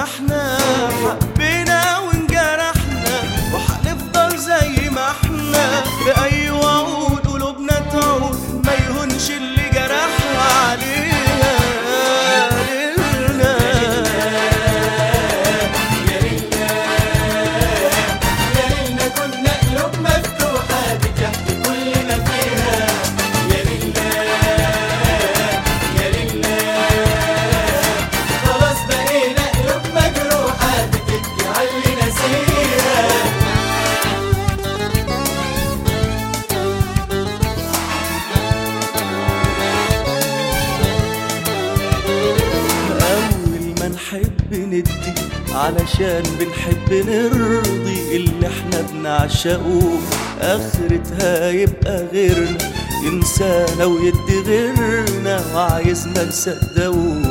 ما احنا حبينا وانجرحنا وحنفضل زي ما احنا بأي وعود قلوبنا تعود ما يهونش اللي جرحها علينا ليلنا يا ليلنا كنا قلوب مفتوحة بتحكي كلنا فيها يا ليلنا يا ليلنا خلاص بقينا قلوب مجروحة بتبكي علي نسيها أول ما نحب ندي علشان بنحب نرضي اللي احنا بنعشقه آخرتها يبقى غيرنا ينسانا ويدي غيرنا وعايزنا نصدقه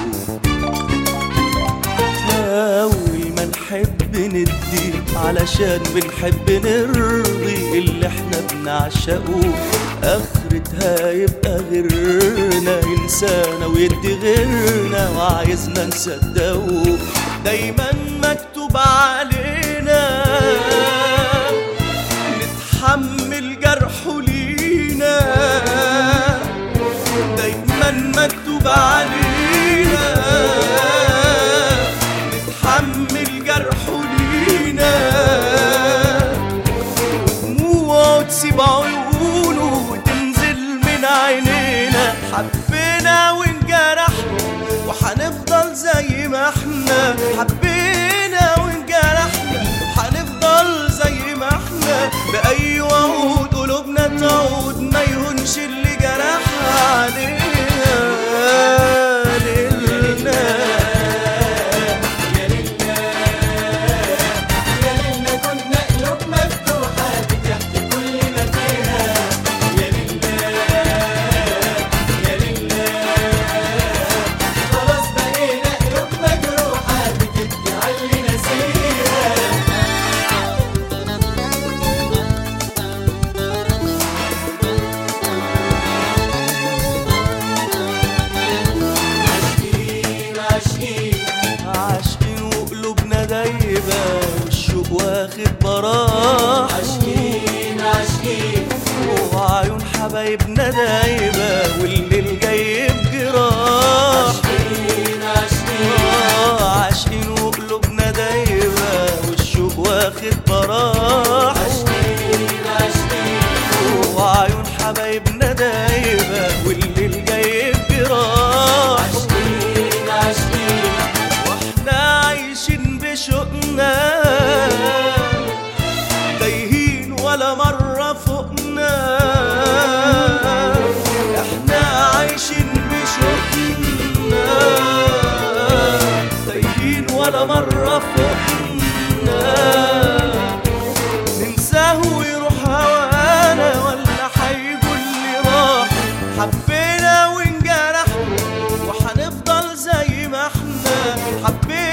أول ما نحب ندي علشان بنحب نرضي اللي احنا بنعشقه آخرتها يبقى غيرنا ينسانا ويدي غيرنا وعايزنا نصدقه دايما مكتوب علينا نتحمل جرحه لينا دايما مكتوب علينا نتحمل جرحه لينا دموعه تسيب عيونه وتنزل من عينينا حبينا وانجرحنا وحنفضل زي ما احنا حبينا وانجرحنا حنفضل زي ما احنا بأي وعود قلوبنا تعود ما يهونش اللي جرحها علينا ليلنا يا ليلنا يا ليلنا كنا قلوب مفتوحة بتحكي كلنا فيها يا ليلنا يا ليلنا خلاص بقينا قلوب مجروحة بتبكي علي نسيها عاشقين عاشقين عاشقين وقلوبنا دايبة والشوق واخد براح عاشقين عاشقين وعيون حبايبنا دايبة والليل جاي بجراح عاشقين عاشقين آه، عاشقين وقلوبنا دايبة والشوق واخد براح عاشقين عاشقين وعيون حبايبنا دايبة والليل جاي بجراح عاشقين عاشقين واحنا عايشين بشوقنا تايهين ولا مرة فوقنا احنا عايشين بشوقنا تايهين ولا مرة فوقنا ننساه ويروح هوانا ولا حيقول اللي راح حبينا وانجرحنا وحنفضل زي ما احنا حبينا